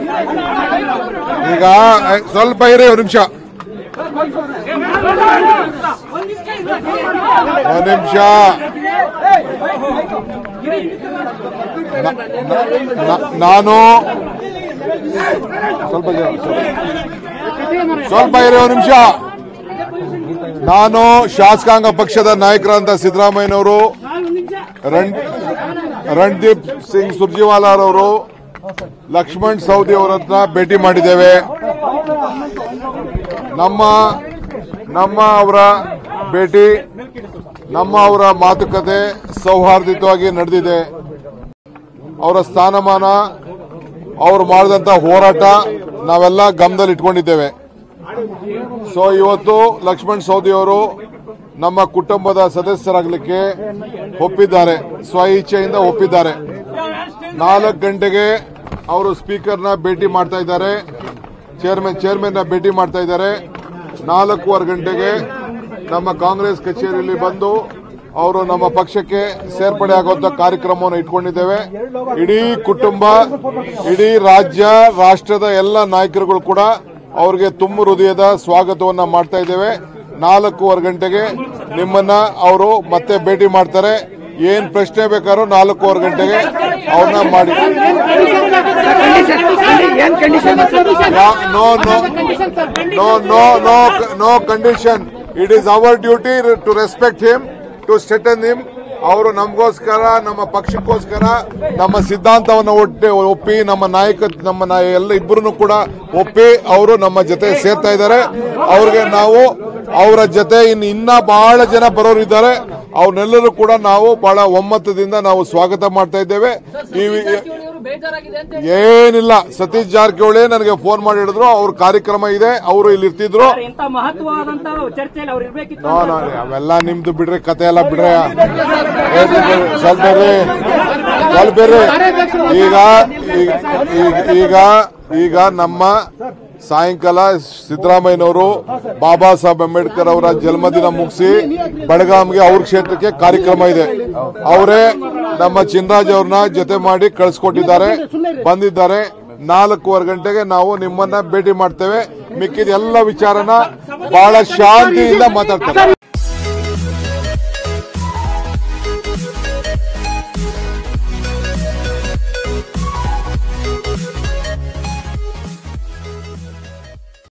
ಈಗ ಎ, ಸ್ವಲ್ಪ ಇರಿ ಒಂದು ನಿಮಿಷ ಒಂದು ನಿಮಿಷ ನಾನು ಸ್ವಲ್ಪ ಜನ- ಸ್ವಲ್ಪ ಇರಿ ಒಂದು ನಿಮಿಷ ನಾನು ಶಾಸಕಾಂಗ ಪಕ್ಷದ ನಾಯಕರಾದಂತ ಸಿದ್ದರಾಮಯ್ಯನವರು ರಣ್ ರಣದೀಪ್ ಸಿಂಗ್ ಸುರ್ಜಿವಾಲಾ ಅವರು ಲಕ್ಷ್ಮಣ್ ಸೌದಿ ಅವರನ್ನ ಭೇಟಿ ಮಾಡಿದ್ದೇವೆ ನಮ್ಮ ನಮ್ಮ ಅವರ ಭೇಟಿ ನಮ್ಮ ಅವರ ಮಾತುಕತೆ ಸೌಹಾರ್ದಿತವಾಗಿ ನಡೆದಿದೆ ಅವರ ಸ್ಥಾನಮಾನ ಅವರು ಮಾಡಿದಂತ ಹೋರಾಟ ನಾವೆಲ್ಲ ಗಮನದಲ್ಲಿ ಇಟ್ಕೊಂಡಿದ್ದೇವೆ ಸೊ ಇವತ್ತು ಲಕ್ಷ್ಮಣ್ ಸೌದಿ ಅವರು ನಮ್ಮ ಕುಟುಂಬದ ಸದಸ್ಯರಾಗಲಿಕ್ಕೆ ಒಪ್ಪಿದ್ದಾರೆ ಸ್ವ ಇಚ್ಛೆಯಿಂದ ಒಪ್ಪಿದ್ದಾರೆ ನಾಲ್ಕು ಗಂಟೆಗೆ ಅವರು ಸ್ಪೀಕರ್ನ ಭೇಟಿ ಮಾಡ್ತಾ ಇದ್ದಾರೆ ಚೇರ್ಮನ್ ಚೇರ್ಮನ್ ನ ಭೇಟಿ ಮಾಡ್ತಾ ಇದ್ದಾರೆ ನಾಲ್ಕೂವರೆ ಗಂಟೆಗೆ ನಮ್ಮ ಕಾಂಗ್ರೆಸ್ ಕಚೇರಿಯಲ್ಲಿ ಬಂದು ಅವರು ನಮ್ಮ ಪಕ್ಷಕ್ಕೆ ಸೇರ್ಪಡೆ ಆಗುವಂತ ಕಾರ್ಯಕ್ರಮವನ್ನು ಇಟ್ಕೊಂಡಿದ್ದೇವೆ ಇಡೀ ಕುಟುಂಬ ಇಡೀ ರಾಜ್ಯ ರಾಷ್ಟ್ರದ ಎಲ್ಲ ನಾಯಕರುಗಳು ಕೂಡ ಅವರಿಗೆ ತುಂಬ ಹೃದಯದ ಸ್ವಾಗತವನ್ನ ಮಾಡ್ತಾ ಇದ್ದೇವೆ ನಾಲ್ಕೂವರೆ ಗಂಟೆಗೆ ನಿಮ್ಮನ್ನ ಅವರು ಮತ್ತೆ ಭೇಟಿ ಮಾಡ್ತಾರೆ ಏನ್ ಪ್ರಶ್ನೆ ಬೇಕಾದ್ರೂ ನಾಲ್ಕೂವರೆ ಗಂಟೆಗೆ ಅವ್ರನ್ನ ಮಾಡಿ ಏನ್ condition no no no no no no condition it is our duty to respect him to ಸ್ಟೆಟನ್ ಹಿಮ್ ಅವರು ನಮಗೋಸ್ಕರ ನಮ್ಮ ಪಕ್ಷಕ್ಕೋಸ್ಕರ ನಮ್ಮ ಸಿದ್ಧಾಂತವನ್ನು ಒಟ್ಟಿ ಒಪ್ಪಿ ನಮ್ಮ ನಾಯಕ ನಮ್ಮ ನಾ- ಎಲ್ಲ ಇಬ್ಬರನ್ನು ಕೂಡ ಒಪ್ಪಿ ಅವರು ನಮ್ಮ ಜೊತೆ ಸೇರ್ತಾ ಇದ್ದಾರೆ ಅವ್ರಿಗೆ ನಾವು ಅವರ ಜೊತೆ ಇನ್ನು ಇನ್ನ ಬಹಳ ಜನ ಬರೋರು ಇದ್ದಾರೆ ಅವ್ರನ್ನೆಲ್ಲರೂ ಕೂಡ ನಾವು ಬಹಳ ಒಮ್ಮತದಿಂದ ನಾವು ಸ್ವಾಗತ ಮಾಡ್ತಾ ಇದ್ದೇವೆ ಈ ಬೇಜಾರಾಗಿದೆ ಅಂತ ಏನಿಲ್ಲ ಸತೀಶ್ ಜಾರಕಿಹೊಳಿ ನನಗೆ ಫೋನ್ ಮಾಡಿ ಹೇಳಿದ್ರು ಅವ್ರ ಕಾರ್ಯಕ್ರಮ ಇದೆ ಅವರು ಇಲ್ಲಿ ಇರ್ತಿದ್ರು ಇಂತ ಮಹತ್ವವಾದಂತ ಚರ್ಚೆಯಲ್ಲಿ ಅವ್ರು ಇರ್ಬೇಕಿತ್ತು ನೋ ನೋ ಅವೆಲ್ಲ ನಿಮ್ದು ಬಿಡ್ರಿ ಕತೆ ಎಲ್ಲ ಬಿಡ್ರಿ ಹೇಳ್ರಿ ಬಿಡ್ರಿ, ಸ್ವಲ್ಪ ಇರ್ರಿ. ಸ್ವಲ್ಪ ಇರ್ರಿ. ಈಗ ಈಗ- ಈಗ- ಈಗ ಈಗ ನಮ್ಮ ಸಾಯಂಕಾಲ ಸಿದ್ದರಾಮಯ್ಯನವರು ಬಾಬಾ ಸಾಹೇಬ್ ಅಂಬೇಡ್ಕರ್ ಅವರ ಜನ್ಮದಿನ ಮುಗಿಸಿ ಬಡಗಾಮ್ಗೆ ಅವ್ರ ಕ್ಷೇತ್ರಕ್ಕೆ ಕಾರ್ಯಕ್ರಮ ಇದೆ ಅವರೇ ನಮ್ಮ ಚಿನ್ರಾಜ್ ಅವ್ರನ್ನ ಜೊತೆ ಮಾಡಿ ಕಳಿಸ್ಕೊಟ್ಟಿದ್ದಾರೆ ಬಂದಿದ್ದಾರೆ ನಾಲ್ಕೂವರೆ ಗಂಟೆಗೆ ನಾವು ನಿಮ್ಮನ್ನ ಭೇಟಿ ಮಾಡ್ತೇವೆ ಮಿಕ್ಕಿದ ಎಲ್ಲ ವಿಚಾರನ ಬಹಳ ಶಾಂತಿಯಿಂದ ಮಾತಾಡ್ತೇವೆ